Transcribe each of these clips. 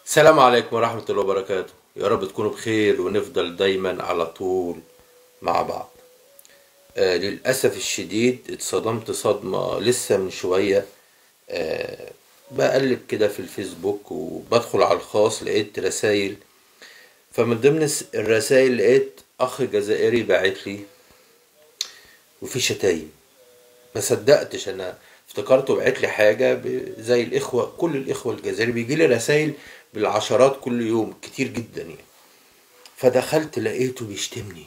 السلام عليكم ورحمة الله وبركاته يا رب تكونوا بخير ونفضل دايما على طول مع بعض آه للأسف الشديد اتصدمت صدمة لسه من شوية آه بقلب كده في الفيسبوك وبدخل على الخاص لقيت رسايل فمن ضمن الرسايل لقيت أخ جزائري باعت لي وفي شتايم ما صدقتش انا افتكرته بعت لي حاجه ب- زي الاخوه كل الاخوه الجزائري بيجي لي رسائل بالعشرات كل يوم كتير جدا يعني فدخلت لقيته بيشتمني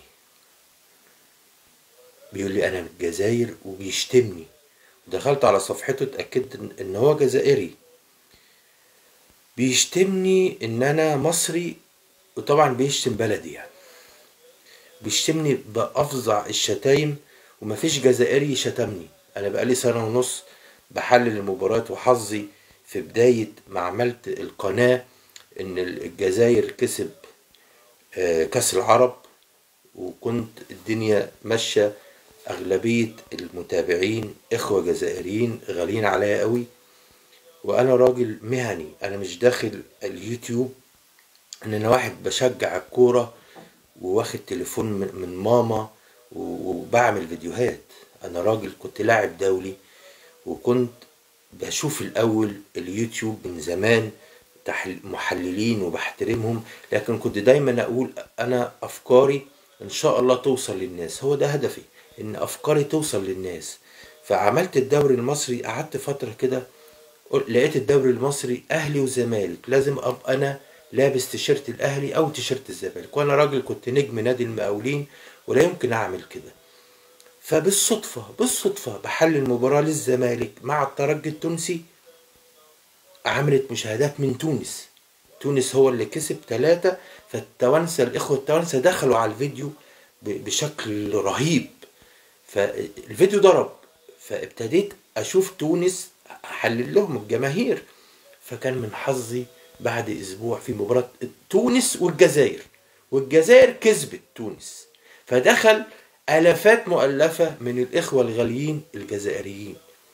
بيقول لي انا من الجزائر وبيشتمني دخلت على صفحته اتاكدت ان إن هو جزائري بيشتمني ان انا مصري وطبعا بيشتم بلدي يعني بيشتمني بأفظع الشتايم ومفيش جزائري شتمني أنا بقالي سنة ونص بحلل المباريات وحظي في بداية ما عملت القناة إن الجزائر كسب آه، كأس العرب وكنت الدنيا ماشية أغلبية المتابعين إخوة جزائريين غاليين عليا قوي وأنا راجل مهني أنا مش داخل اليوتيوب ان انا واحد بشجع الكوره وواخد تليفون من من ماما و- وبعمل فيديوهات انا راجل كنت لاعب دولي وكنت بشوف الاول اليوتيوب من زمان تحل- محللين وبحترمهم لكن كنت دايما اقول انا افكاري ان شاء الله توصل للناس هو ده هدفي ان افكاري توصل للناس فعملت الدوري المصري قعدت فتره كده قل- لقيت الدوري المصري اهلي وزمالك لازم ابقى انا لابس تيشيرت الاهلي او تيشيرت الزمالك وانا راجل كنت نجم نادي المقاولين ولا يمكن اعمل كده فبالصدفة بالصدفة بحلل مباراة للزمالك مع الترجي التونسي عملت مشاهدات من تونس تونس هو اللي كسب ثلاثة فالتوانسة الإخوة التوانسة دخلوا على الفيديو ب- بشكل رهيب فالفيديو ضرب فابتديت أشوف تونس حلل لهم الجماهير فكان من حظي بعد أسبوع في مباراة تونس والجزائر والجزائر كسبت تونس فدخل آلافات مؤلفة من الإخوة الغاليين الجزائريين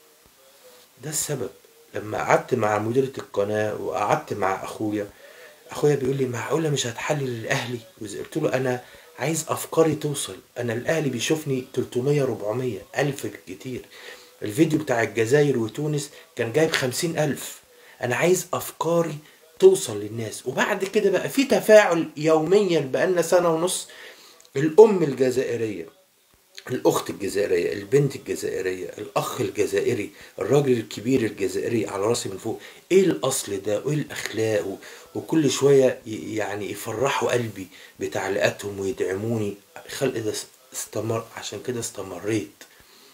ده السبب لما قعدت مع مديرة القناة وقعدت مع أخويا أخويا بيقول لي معقولة مش هتحلل الأهلي وز- قلت له أنا عايز أفكاري توصل أنا الأهلي بيشوفني 300 400 ألف بالكتير الفيديو بتاع الجزائر وتونس كان جايب 50 ألف أنا عايز أفكاري توصل للناس وبعد كده بقى في تفاعل يوميا بقالنا سنة ونص الأم الجزائرية الأخت الجزائرية البنت الجزائرية الأخ الجزائري الراجل الكبير الجزائري على راسي من فوق إيه الأصل ده وإيه الأخلاق و- وكل شوية ي- يعني يفرحوا قلبي بتعليقاتهم ويدعموني خلق ده استمر عشان كده استمريت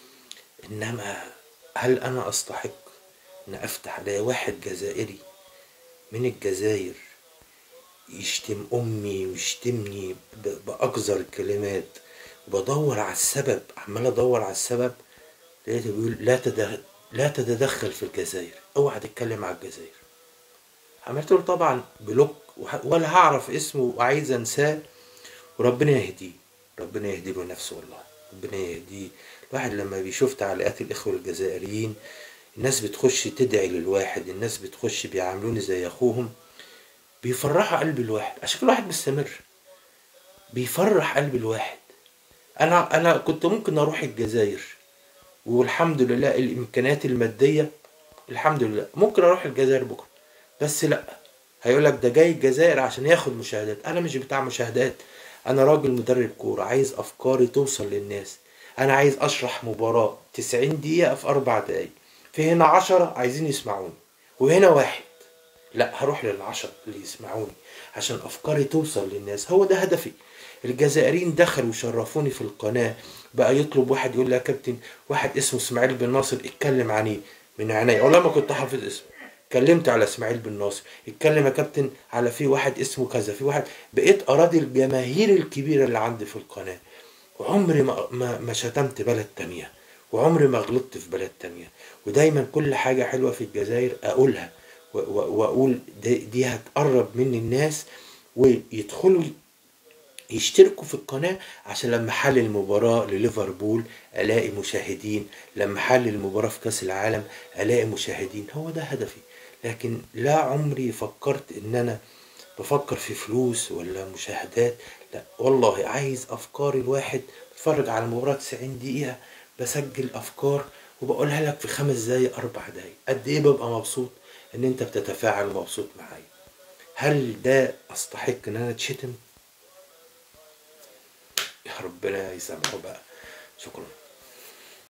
إنما هل أنا أستحق إن أفتح على واحد جزائري من الجزائر يشتم امي ويشتمني ب- باقذر الكلمات وبدور على السبب عمال ادور على السبب لقيته بيقول لا تد... لا تتدخل في الجزائر اوعى تتكلم على الجزائر عملت له طبعا بلوك وح- ولا هعرف اسمه وعايز انساه وربنا يهديه ربنا يهدي له نفسه والله ربنا يهديه الواحد لما بيشوف تعليقات الاخوه الجزائريين الناس بتخش تدعي للواحد الناس بتخش بيعاملوني زي اخوهم بيفرحوا قلب الواحد عشان كل واحد مستمر بيفرح قلب الواحد انا انا كنت ممكن اروح الجزائر والحمد لله الامكانيات الماديه الحمد لله ممكن اروح الجزائر بكره بس لا هيقول لك ده جاي الجزائر عشان ياخد مشاهدات انا مش بتاع مشاهدات انا راجل مدرب كوره عايز افكاري توصل للناس انا عايز اشرح مباراه 90 دقيقه في اربع دقايق في هنا عشرة عايزين يسمعوني وهنا واحد لا هروح للعشرة اللي يسمعوني عشان افكاري توصل للناس هو ده هدفي الجزائريين دخلوا وشرفوني في القناة بقى يطلب واحد يقول لي يا كابتن واحد اسمه اسماعيل بن ناصر اتكلم عن ايه من عينيا والله ما كنت حافظ اسمه اتكلمت على اسماعيل بن ناصر اتكلم يا كابتن على في واحد اسمه كذا في واحد بقيت اراضي الجماهير الكبيرة اللي عندي في القناة وعمري ما ما, ما شتمت بلد تانية وعمري ما غلطت في بلد تانية ودايما كل حاجة حلوة في الجزائر أقولها و- و- وأقول دي, دي هتقرب مني الناس ويدخلوا يشتركوا في القناة عشان لما حل المباراة لليفربول ألاقي مشاهدين لما حل المباراة في كأس العالم ألاقي مشاهدين هو ده هدفي لكن لا عمري فكرت ان انا بفكر في فلوس ولا مشاهدات لا والله عايز افكار الواحد بتفرج على مباراة 90 دقيقة بسجل افكار وبقولها لك في خمس دقايق اربع دقايق قد ايه ببقى مبسوط ان انت بتتفاعل ومبسوط معايا هل ده استحق ان انا اتشتم يا ربنا يسامحه بقى شكرا